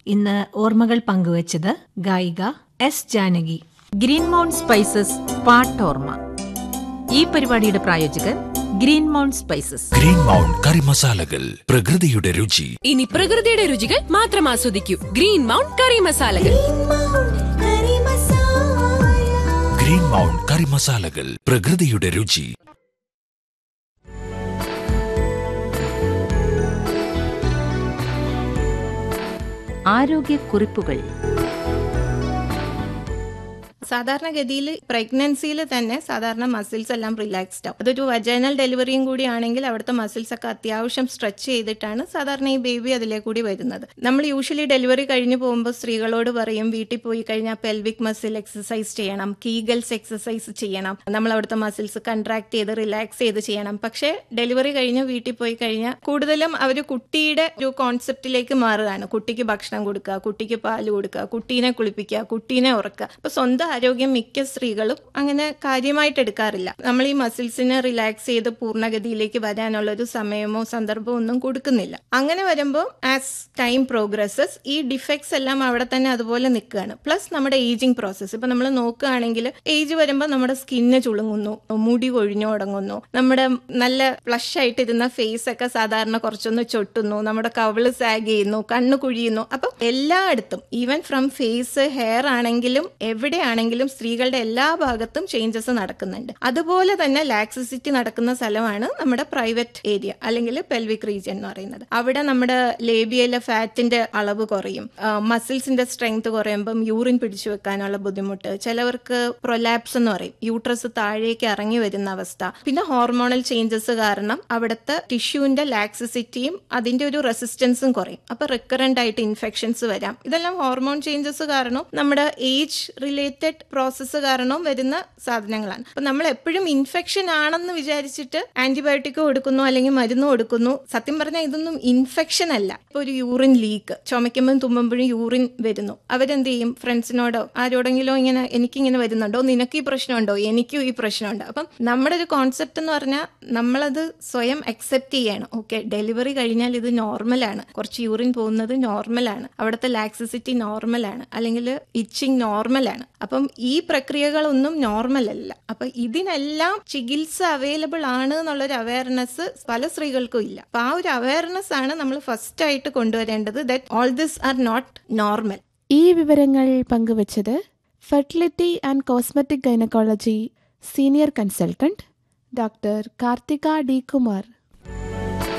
ഇന്ന് ഓർമ്മകൾ പങ്കുവച്ചത് ഗായിക S Janaki Green Mount spices പാട്ടോർമ്മ ഈ പരിപാടിയുടെ പ്രായോജകർ Green Mount spices Green Mount curry മസാലകൾ പ്രകൃതിയുടെ രുചി ഇനി പ്രകൃതിയുടെ രുചികൾ മാത്രം ആസ്വദിക്കൂ ഗ്രീൻ മൗണ്ട് കറി മസാലകൾ ഗ്രീൻ മൗണ്ട് കറി മസാലകൾ പ്രകൃതിയുടെ രുചി ആരോഗ്യക്കുറിപ്പുകൾ സാധാരണഗതിയിൽ പ്രഗ്നൻസിയിൽ തന്നെ സാധാരണ മസിൽസ് എല്ലാം റിലാക്സ്ഡ് ആവും അതൊരു വജൈനൽ ഡെലിവറിയും കൂടി ആണെങ്കിൽ അവിടുത്തെ മസിൽസ് ഒക്കെ അത്യാവശ്യം സ്ട്രെച്ച് ചെയ്തിട്ടാണ് സാധാരണ ഈ ബേബി അതിലേ കൂടി വരുന്നത് നമ്മൾ യൂഷ്വലി ഡെലിവറി കഴിഞ്ഞ് പോകുമ്പോൾ സ്ത്രീകളോട് പറയും വീട്ടിൽ പോയി കഴിഞ്ഞാൽ പെൽവിക് മസിൽ എക്സസൈസ് ചെയ്യണം കീഗൽസ് എക്സസൈസ് ചെയ്യണം നമ്മൾ അവിടുത്തെ മസിൽസ് കൺട്രാക്ട് ചെയ്ത് റിലാക്സ് ചെയ്ത് ചെയ്യണം പക്ഷേ ഡെലിവറി കഴിഞ്ഞ് വീട്ടിൽ പോയി കഴിഞ്ഞാൽ കൂടുതലും അവർ കുട്ടിയുടെ ഒരു കോൺസെപ്റ്റിലേക്ക് മാറുകയാണ് കുട്ടിക്ക് ഭക്ഷണം കൊടുക്കുക കുട്ടിക്ക് പാല് കൊടുക്കുക കുട്ടീനെ കുളിപ്പിക്കുക കുട്ടീനെ ഉറക്കുക അപ്പൊ സ്വന്തം ആരോഗ്യം മിക്ക സ്ത്രീകളും അങ്ങനെ കാര്യമായിട്ട് എടുക്കാറില്ല നമ്മൾ ഈ മസിൽസിനെ റിലാക്സ് ചെയ്ത് പൂർണ്ണഗതിയിലേക്ക് വരാനുള്ള ഒരു സമയമോ സന്ദർഭമോ ഒന്നും കൊടുക്കുന്നില്ല അങ്ങനെ വരുമ്പോൾ ആസ് ടൈം പ്രോഗ്രസസ് ഈ ഡിഫക്ട്സ് എല്ലാം അവിടെ തന്നെ അതുപോലെ നിൽക്കുകയാണ് പ്ലസ് നമ്മുടെ ഏജിങ് പ്രോസസ്സ് ഇപ്പൊ നമ്മൾ നോക്കുകയാണെങ്കിൽ ഏജ് വരുമ്പോൾ നമ്മുടെ സ്കിന്ന് ചുളുങ്ങുന്നു മുടി കൊഴിഞ്ഞു തുടങ്ങുന്നു നമ്മുടെ നല്ല ഫ്ലഷ് ആയിട്ടിരുന്ന ഫേസ് ഒക്കെ സാധാരണ കുറച്ചൊന്ന് ചൊട്ടുന്നു നമ്മുടെ കവിള് സാഗ് ചെയ്യുന്നു കണ്ണ് കുഴിയുന്നു അപ്പം എല്ലായിടത്തും ഈവൻ ഫ്രം ഫേസ് ഹെയർ ആണെങ്കിലും എവിടെയാണെങ്കിലും സ്ത്രീകളുടെ എല്ലാ ഭാഗത്തും ചേഞ്ചസ് നടക്കുന്നുണ്ട് അതുപോലെ തന്നെ ലാക്സിസിറ്റി നടക്കുന്ന സ്ഥലമാണ് നമ്മുടെ പ്രൈവറ്റ് ഏരിയ അല്ലെങ്കിൽ പെൽവിക് റീജിയൻ എന്ന് പറയുന്നത് അവിടെ നമ്മുടെ ലേബിയയിലെ ഫാറ്റിന്റെ അളവ് കുറയും മസിൽസിന്റെ സ്ട്രെങ്ത് കുറയുമ്പം യൂറിൻ പിടിച്ചു വെക്കാനുള്ള ബുദ്ധിമുട്ട് ചിലവർക്ക് പ്രൊലാപ്സ് എന്ന് പറയും യൂട്രസ് താഴേക്ക് ഇറങ്ങി വരുന്ന അവസ്ഥ പിന്നെ ഹോർമോണൽ ചേഞ്ചസ് കാരണം അവിടുത്തെ ടിഷ്യൂവിന്റെ ലാക്സിസിറ്റിയും അതിന്റെ ഒരു റെസിസ്റ്റൻസും കുറയും അപ്പൊ റിക്കറന്റ് ആയിട്ട് ഇൻഫെക്ഷൻസ് വരാം ഇതെല്ലാം ഹോർമോൺ ചേഞ്ചസ് കാരണം നമ്മുടെ ഏജ് റിലേറ്റഡ് പ്രോസസ്സ് കാരണവും വരുന്ന സാധനങ്ങളാണ് അപ്പൊ നമ്മൾ എപ്പോഴും ഇൻഫെക്ഷൻ ആണെന്ന് വിചാരിച്ചിട്ട് ആന്റിബയോട്ടിക് കൊടുക്കുന്നു അല്ലെങ്കിൽ മരുന്ന് കൊടുക്കുന്നു സത്യം പറഞ്ഞാൽ ഇതൊന്നും ഇൻഫെക്ഷൻ അല്ല ഇപ്പൊ ഒരു യൂറിൻ ലീക്ക് ചുമയ്ക്കുമ്പോഴും തുമ്മുമ്പോഴും യൂറിൻ വരുന്നു അവരെന്ത് ചെയ്യും ഫ്രണ്ട്സിനോടോ ആരോടെങ്കിലും ഇങ്ങനെ എനിക്കിങ്ങനെ വരുന്നുണ്ടോ നിനക്ക് ഈ പ്രശ്നമുണ്ടോ എനിക്കും ഈ പ്രശ്നമുണ്ട് അപ്പം നമ്മുടെ ഒരു കോൺസെപ്റ്റ് എന്ന് പറഞ്ഞാൽ നമ്മളത് സ്വയം അക്സെപ്റ്റ് ചെയ്യണം ഓക്കെ ഡെലിവറി കഴിഞ്ഞാൽ ഇത് നോർമലാണ് കുറച്ച് യൂറിൻ പോകുന്നത് നോർമലാണ് അവിടുത്തെ ലാക്സിസിറ്റി നോർമലാണ് അല്ലെങ്കിൽ ഇച്ചിങ് നോർമലാണ് അപ്പം ഈ പ്രക്രിയകളൊന്നും നോർമൽ അല്ല അപ്പൊ ഇതിനെല്ലാം ചികിത്സ അവൈലബിൾ ആണ് എന്നുള്ളൊരു അവയർനെസ് പല സ്ത്രീകൾക്കും ഇല്ല അപ്പൊ ആ ഒരു അവയർനെസ് ആണ് നമ്മൾ ഫസ്റ്റ് ആയിട്ട് കൊണ്ടുവരേണ്ടത് that all this are not normal ഈ വിവരങ്ങൾ പങ്കുവച്ചത് fertility and cosmetic gynaecology senior consultant doctor Karthika D Kumar